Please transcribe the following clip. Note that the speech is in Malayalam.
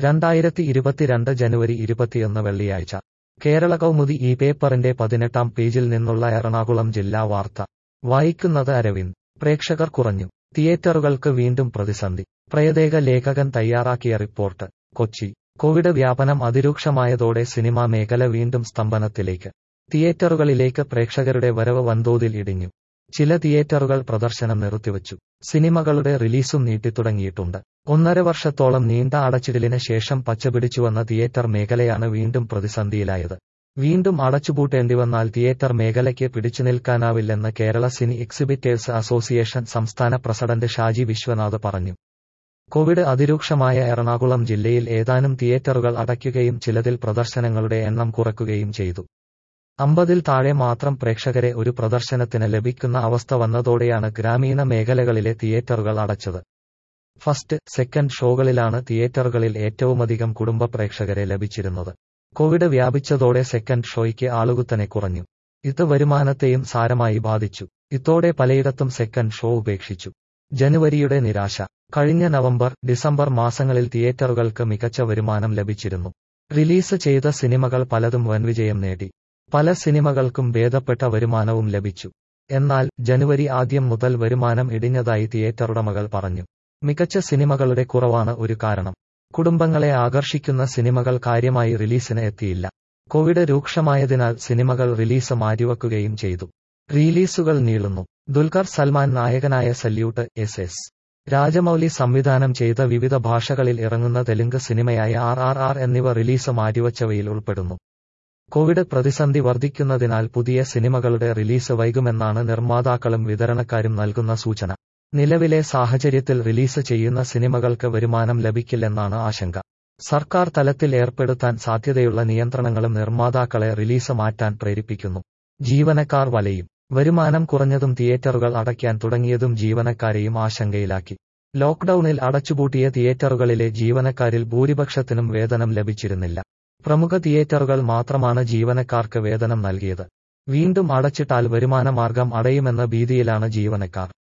രണ്ടായിരത്തി ഇരുപത്തിരണ്ട് ജനുവരി ഇരുപത്തിയൊന്ന് വെള്ളിയാഴ്ച കേരള കൗമുദി ഈ പേപ്പറിന്റെ പതിനെട്ടാം പേജിൽ നിന്നുള്ള എറണാകുളം ജില്ലാ വാർത്ത വായിക്കുന്നത് അരവിന്ദ് പ്രേക്ഷകർ കുറഞ്ഞു തിയേറ്ററുകൾക്ക് വീണ്ടും പ്രതിസന്ധി പ്രത്യേക ലേഖകൻ തയ്യാറാക്കിയ റിപ്പോർട്ട് കൊച്ചി കോവിഡ് വ്യാപനം അതിരൂക്ഷമായതോടെ സിനിമാ മേഖല വീണ്ടും സ്തംഭനത്തിലേക്ക് തിയേറ്ററുകളിലേക്ക് പ്രേക്ഷകരുടെ വരവ് വൻതോതിൽ ഇടിഞ്ഞു ചില തിയേറ്ററുകൾ പ്രദർശനം നിർത്തിവച്ചു സിനിമകളുടെ റിലീസും നീട്ടിത്തുടങ്ങിയിട്ടുണ്ട് ഒന്നര വർഷത്തോളം നീണ്ട അടച്ചിടലിന് ശേഷം പച്ചപിടിച്ചുവന്ന തിയേറ്റർ മേഖലയാണ് വീണ്ടും പ്രതിസന്ധിയിലായത് വീണ്ടും അടച്ചുപൂട്ടേണ്ടി വന്നാൽ തിയേറ്റർ മേഖലയ്ക്ക് പിടിച്ചുനിൽക്കാനാവില്ലെന്ന് കേരള സിനി എക്സിബിറ്റേഴ്സ് അസോസിയേഷൻ സംസ്ഥാന പ്രസിഡന്റ് ഷാജി വിശ്വനാഥ് പറഞ്ഞു കോവിഡ് അതിരൂക്ഷമായ എറണാകുളം ജില്ലയിൽ ഏതാനും തിയേറ്ററുകൾ അടയ്ക്കുകയും ചിലതിൽ പ്രദർശനങ്ങളുടെ എണ്ണം കുറയ്ക്കുകയും ചെയ്തു അമ്പതിൽ താഴെ മാത്രം പ്രേക്ഷകരെ ഒരു പ്രദർശനത്തിന് ലഭിക്കുന്ന അവസ്ഥ വന്നതോടെയാണ് ഗ്രാമീണ മേഖലകളിലെ തിയേറ്ററുകൾ അടച്ചത് ഫസ്റ്റ് സെക്കൻഡ് ഷോകളിലാണ് തിയേറ്ററുകളിൽ ഏറ്റവുമധികം കുടുംബ പ്രേക്ഷകരെ ലഭിച്ചിരുന്നത് കോവിഡ് വ്യാപിച്ചതോടെ സെക്കൻഡ് ഷോയ്ക്ക് ആളുകുത്തനെ കുറഞ്ഞു ഇത് വരുമാനത്തെയും സാരമായി ബാധിച്ചു ഇതോടെ പലയിടത്തും സെക്കൻഡ് ഷോ ഉപേക്ഷിച്ചു ജനുവരിയുടെ നിരാശ കഴിഞ്ഞ നവംബർ ഡിസംബർ മാസങ്ങളിൽ തിയേറ്ററുകൾക്ക് മികച്ച വരുമാനം ലഭിച്ചിരുന്നു റിലീസ് ചെയ്ത സിനിമകൾ പലതും വൻവിജയം നേടി പല സിനിമകൾക്കും ഭേദപ്പെട്ട വരുമാനവും ലഭിച്ചു എന്നാൽ ജനുവരി ആദ്യം മുതൽ വരുമാനം ഇടിഞ്ഞതായി തിയേറ്ററുടമകൾ പറഞ്ഞു മികച്ച സിനിമകളുടെ കുറവാണ് ഒരു കാരണം കുടുംബങ്ങളെ ആകർഷിക്കുന്ന സിനിമകൾ കാര്യമായി റിലീസിന് എത്തിയില്ല കോവിഡ് രൂക്ഷമായതിനാൽ സിനിമകൾ റിലീസ് മാറ്റിവെക്കുകയും ചെയ്തു റിലീസുകൾ നീളുന്നു ദുൽഖർ സൽമാൻ നായകനായ സല്യൂട്ട് എസ് എസ് രാജമൌലി സംവിധാനം ചെയ്ത വിവിധ ഭാഷകളിൽ ഇറങ്ങുന്ന തെലുങ്ക് സിനിമയായ ആർ ആർ ആർ എന്നിവ റിലീസ് മാറ്റിവച്ചവയിൽ ഉൾപ്പെടുന്നു കോവിഡ് പ്രതിസന്ധി വർദ്ധിക്കുന്നതിനാൽ പുതിയ സിനിമകളുടെ റിലീസ് വൈകുമെന്നാണ് നിർമ്മാതാക്കളും വിതരണക്കാരും നൽകുന്ന സൂചന നിലവിലെ സാഹചര്യത്തിൽ റിലീസ് ചെയ്യുന്ന സിനിമകൾക്ക് വരുമാനം ലഭിക്കില്ലെന്നാണ് ആശങ്ക സർക്കാർ തലത്തിൽ ഏർപ്പെടുത്താൻ സാധ്യതയുള്ള നിയന്ത്രണങ്ങളും നിർമ്മാതാക്കളെ റിലീസ് മാറ്റാൻ പ്രേരിപ്പിക്കുന്നു ജീവനക്കാർ വലയും വരുമാനം കുറഞ്ഞതും തിയേറ്ററുകൾ അടയ്ക്കാൻ തുടങ്ങിയതും ജീവനക്കാരെയും ആശങ്കയിലാക്കി ലോക്ഡൌണിൽ അടച്ചുപൂട്ടിയ തിയേറ്ററുകളിലെ ജീവനക്കാരിൽ ഭൂരിപക്ഷത്തിനും വേതനം ലഭിച്ചിരുന്നില്ല പ്രമുഖ തിയേറ്ററുകൾ മാത്രമാണ് ജീവനക്കാർക്ക് വേതനം നൽകിയത് വീണ്ടും അടച്ചിട്ടാൽ വരുമാനമാർഗം അടയുമെന്ന ഭീതിയിലാണ് ജീവനക്കാർ